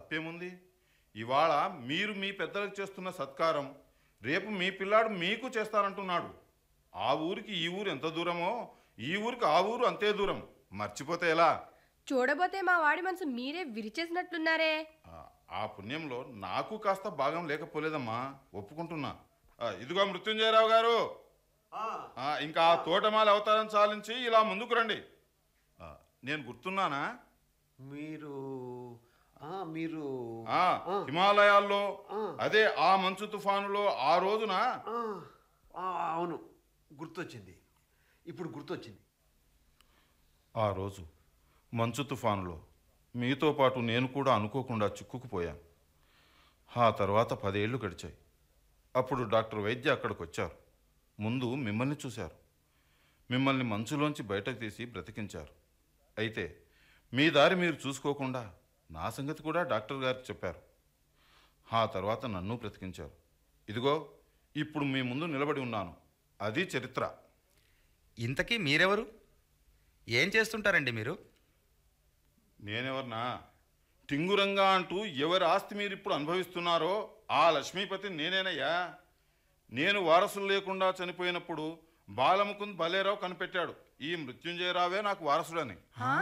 తప్పేముంది ఇవాళ మీరు మీ పెద్దలకు చేస్తున్న సత్కారం రేపు మీ పిల్లాడు మీకు చేస్తానంటున్నాడు ఆ ఊరికి ఈ ఊరు ఎంత దూరమో ఈ ఊరికి ఆ ఊరు అంతే దూరం మర్చిపోతే ఎలా చూడబోతే మా వాడి మనసు మీరే విరిచేసినట్లున్నారే ఆ- ఆ పుణ్యంలో నాకు కాస్త భాగం లేకపోలేదమ్మా ఒప్పుకుంటున్నా ఆ, ఇదిగో మృత్యుంజయరావు గారు ఆ, ఇంకా ఆ తోటమాల అవతారం చాలించి ఇలా ముందుకు రండి ఆ, నేను గుర్తున్నానా మీరు ఆ, మీరు ఆ, హిమాలయాల్లో ఆ. అదే ఆ మంచు తుఫానులో ఆ రోజున ఆ, ఆ, అవును గుర్తొచ్చింది ఇప్పుడు గుర్తొచ్చింది ఆ రోజు మంచు తుఫానులో మీతో పాటు నేను కూడా అనుకోకుండా చిక్కుకుపోయాను ఆ తర్వాత పదేళ్లు గడిచాయి అప్పుడు డాక్టర్ వైద్య అక్కడికి వచ్చారు ముందు మిమ్మల్ని చూశారు మిమ్మల్ని మంచులోంచి బయటకు తీసి బ్రతికించారు అయితే మీ దారి మీరు చూసుకోకుండా నా సంగతి కూడా డాక్టర్ గారికి చెప్పారు ఆ తర్వాత నన్ను బ్రతికించారు ఇదిగో ఇప్పుడు మీ ముందు నిలబడి ఉన్నాను అది చరిత్ర ఇంతకీ మీరెవరు ఏం చేస్తుంటారండి మీరు నేనెవరినా టింగురంగా అంటూ ఎవరి ఆస్తి మీరు ఇప్పుడు అనుభవిస్తున్నారో ఆ లక్ష్మీపతి నేనేనయ్యా నేను వారసులు లేకుండా చనిపోయినప్పుడు బాలముకుంద్ బలేరావు కనిపెట్టాడు ఈ మృత్యుంజయరావే నాకు వారసుడని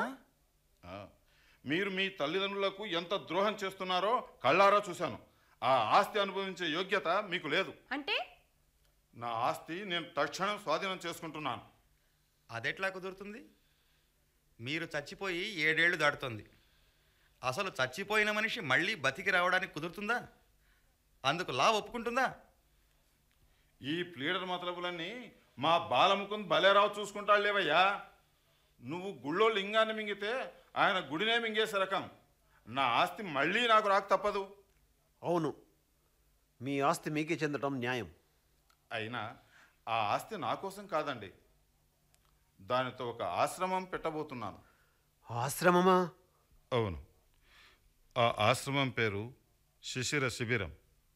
ఆ, మీరు మీ తల్లిదండ్రులకు ఎంత ద్రోహం చేస్తున్నారో కళ్ళారా చూశాను ఆ ఆస్తి అనుభవించే యోగ్యత మీకు లేదు అంటే నా ఆస్తి నేను తక్షణం స్వాధీనం చేసుకుంటున్నాను అదెట్లా కుదురుతుంది మీరు చచ్చిపోయి ఏడేళ్లు దాటుతుంది అసలు చచ్చిపోయిన మనిషి మళ్ళీ బతికి రావడానికి కుదురుతుందా అందుకు లా ఒప్పుకుంటుందా ఈ ప్లీడర్ మతలబులన్నీ మా బాలముకుంద్ బలేరావు చూసుకుంటాడు లేవయ్యా నువ్వు గుళ్ళో లింగాన్ని మింగితే ఆయన గుడినే మింగేసే రకం నా ఆస్తి మళ్ళీ నాకు రాక తప్పదు అవును మీ ఆస్తి మీకే చెందటం న్యాయం అయినా ఆ ఆస్తి నా కోసం కాదండి దానితో ఒక ఆశ్రమం పెట్టబోతున్నాను ఆశ్రమమా అవును ఆ ఆశ్రమం పేరు శిశిర శిబిరం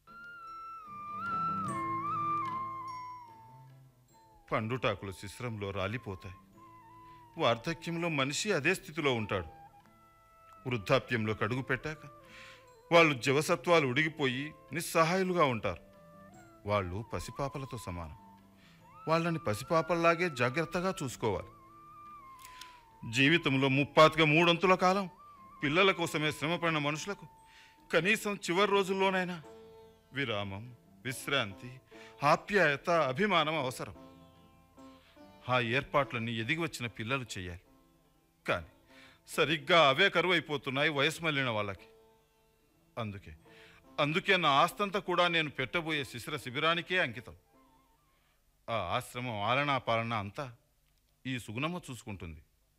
పండుటాకులు శిశిరంలో రాలిపోతాయి వార్ధక్యంలో మనిషి అదే స్థితిలో ఉంటాడు వృద్ధాప్యంలో కడుగు పెట్టాక వాళ్ళు జవసత్వాలు ఉడిగిపోయి నిస్సహాయులుగా ఉంటారు వాళ్ళు పసిపాపలతో సమానం వాళ్ళని పసిపాపల్లాగే జాగ్రత్తగా చూసుకోవాలి జీవితంలో ముప్పాతిగా మూడొంతుల కాలం పిల్లల కోసమే శ్రమపడిన మనుషులకు కనీసం చివరి రోజుల్లోనైనా విరామం విశ్రాంతి ఆప్యాయత అభిమానం అవసరం ఆ ఏర్పాట్లన్నీ ఎదిగి వచ్చిన పిల్లలు చేయాలి కానీ సరిగ్గా అవే కరువైపోతున్నాయి వయసు మళ్ళిన వాళ్ళకి అందుకే అందుకే నా ఆస్తంతా కూడా నేను పెట్టబోయే శిశిర శిబిరానికే అంకితం ఆ ఆశ్రమం ఆలనా పాలన అంతా ఈ సుగుణమ్మ చూసుకుంటుంది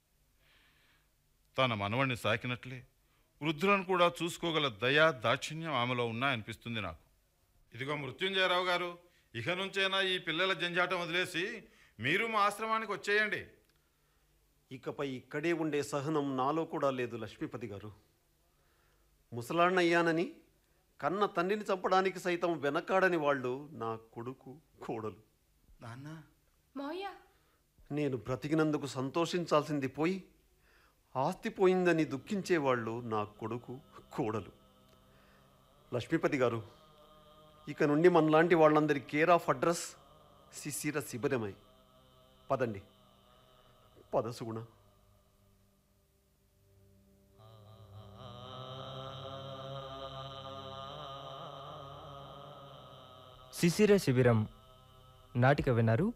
తన మనవణ్ణి సాకినట్లే వృద్ధులను కూడా చూసుకోగల దయా దాక్షిణ్యం ఆమెలో ఉన్నాయనిపిస్తుంది నాకు ఇదిగో మృత్యుంజయరావు గారు ఇక నుంచైనా ఈ పిల్లల జంజాటం వదిలేసి మీరు మా ఆశ్రమానికి వచ్చేయండి ఇకపై ఇక్కడే ఉండే సహనం నాలో కూడా లేదు లక్ష్మీపతి గారు ముసలాన్నయ్యానని కన్న తండ్రిని చంపడానికి సైతం వెనకాడని వాళ్ళు నా కొడుకు కోడలు నాన్న మావయ్య నేను బ్రతికినందుకు సంతోషించాల్సింది పోయి ఆస్తి పోయిందని దుఃఖించేవాళ్ళు నా కొడుకు కోడలు లక్ష్మీపతి గారు ఇక నుండి మనలాంటి వాళ్ళందరి కేర్ ఆఫ్ అడ్రస్ శిశిర శిబిరమై పదండి పద సుగుణ శిశిర శిబిరం నాటిక విన్నారు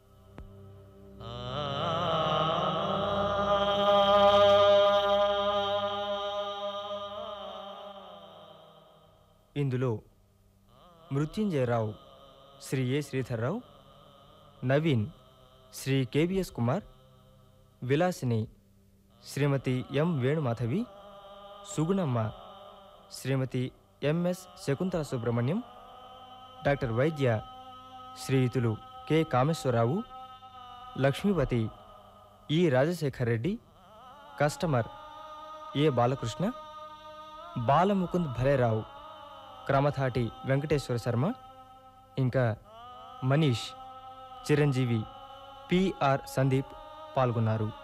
ఇందులో Mrutyunjaya Rao Shri A Sridhar Rao Naveen Shri KBS Kumar Vilasini Shrimati M Venu Madhavi Sugunamma Shrimati MS Shakuntala Subrahmanyam doctor వైద్య శ్రీయుతులు K Kameswara Rao Lakshmipati E Rajasekhar Reddy customer A Balakrishna Balamukund Bhalerao Kramathati Venkateswara Sharma ఇంకా మనీష్ చిరంజీవి పిఆర్ సందీప్ పాల్గొన్నారు